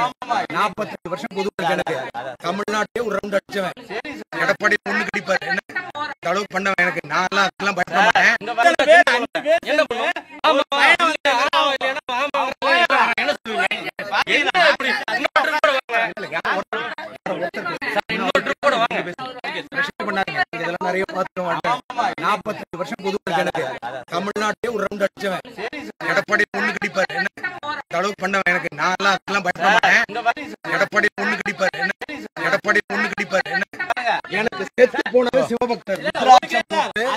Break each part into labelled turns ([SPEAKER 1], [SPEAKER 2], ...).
[SPEAKER 1] நாற்பத்தஞ்சு வருஷம் பொது எனக்கு தமிழ்நாட்டிலே ஒரு ரவுண்ட் அடிச்சவன் எடப்பாடி ஒண்ணு கடிப்பாரு என்ன இந்த அளவுக்கு பண்ணவன் எனக்கு நான் எல்லாம் அதெல்லாம் பயப்பட மாட்டேன் பிரச்சனை பண்ணாதீங்க. நீங்க இதெல்லாம் நிறைய பார்த்துட்டு வாங்க. நாற்பத்தஞ்சு வருஷம் பொது எனக்கு தமிழ்நாட்டிலே ஒரு ரவுண்ட் அடிச்சவன் எடப்பாடி ஒண்ணு கடிப்பாரு என்ன இந்த அளவுக்கு பண்ணவன் எனக்கு நான் எல்லாம் அதெல்லாம் பயப்பட மாட்டேன் எடப்பாடி ஒண்ணு கடிப்பாரு என்ன எடப்பாடி ஒண்ணு கடிப்பாரு என்ன எனக்கு சேர்த்து போனது சிவபக்தர் ருத்ராட்சம் போட்டு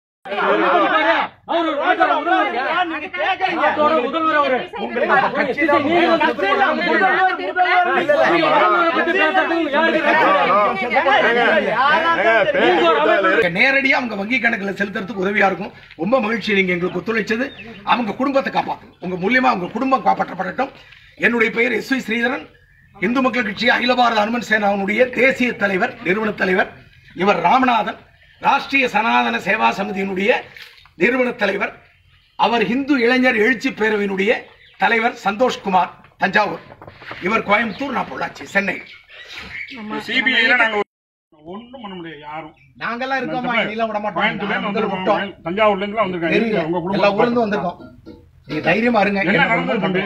[SPEAKER 1] நேரடியா அவங்க வங்கி கணக்குல செலுத்துறதுக்கு உதவியா இருக்கும் ரொம்ப மகிழ்ச்சி நீங்க எங்களுக்கு ஒத்துழைச்சது அவங்க குடும்பத்தை காப்பாற்றும் உங்க மூலியமா அவங்க குடும்பம் காப்பாற்றப்படட்டும் என்னுடைய பெயர் எஸ் வி ஸ்ரீதரன் இந்து மக்கள் கட்சி அகில பாரத அனுமன் சேனாவுடைய தேசிய தலைவர் நிறுவன தலைவர் இவர் ராமநாதன் ராஷ்டிரிய சனாதன சேவா சமிதியினுடைய நிறுவன தலைவர் அவர் இந்து இளைஞர் எழுச்சி பேரவையினுடைய தலைவர் சந்தோஷ்குமார் தஞ்சாவூர் இவர் கோயம்புத்தூர் நான் பொள்ளாச்சி சென்னை
[SPEAKER 2] சிபிஐல நாங்க ஒண்ணும் பண்ண முடியாது யாரும்
[SPEAKER 1] நாங்கெல்லாம் இருக்கோமா இனிலாம் விட
[SPEAKER 2] கோயம்புத்தூர்ல
[SPEAKER 1] மாட்டோம்
[SPEAKER 2] இருந்து
[SPEAKER 1] நாங்க
[SPEAKER 2] வந்திருக்கோம்
[SPEAKER 1] விட்டோம்
[SPEAKER 2] தஞ்சாவூர்ல இருந்து வந்திருக்காங்க
[SPEAKER 1] தெரியும்.
[SPEAKER 2] எங்க உங்க
[SPEAKER 1] எல்லா ஊர்ல இருந்து
[SPEAKER 2] குடும்பம்
[SPEAKER 1] வந்திருக்கோம் நீங்க தைரியமா இருங்க
[SPEAKER 2] என்ன
[SPEAKER 1] எனக்கு
[SPEAKER 2] நடந்தது
[SPEAKER 1] ரொம்ப
[SPEAKER 2] தம்பி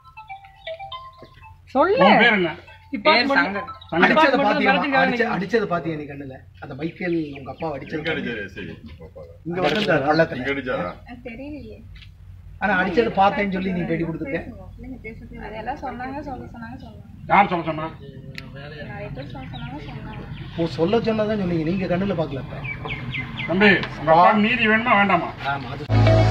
[SPEAKER 3] சொல்லு
[SPEAKER 2] உன் பேர் என்ன
[SPEAKER 1] அடிச்சத பாத்தியா அடிச்ச அடிச்சது பாத்தியா நீ கண்ணுல அந்த மைக்கேல் உங்க அப்பா அடிச்சது இங்க வந்து இந்த பள்ளத்துல
[SPEAKER 4] தெரியலையே
[SPEAKER 1] ஆனா அடிச்சது பார்த்தேன்னு சொல்லி நீ பேட்டி கொடுத்துருக்க
[SPEAKER 4] இல்லைங்க பேசுறது அதெல்லாம் சொன்னாங்க சொல்ல சொன்னாங்க சொன்னாங்க
[SPEAKER 2] யார் சொல்ல சொன்னா
[SPEAKER 4] நிறைய பேர் சொல்ல சொன்னாங்க சொன்னாங்க
[SPEAKER 1] ஓ சொல்ல சொன்னதான் சொன்னீங்க நீங்க கண்ணுல பாக்கல அப்ப
[SPEAKER 2] தம்பி உங்க அப்பா நீதி வேணுமா வேண்டாமா
[SPEAKER 1] ஆமா அது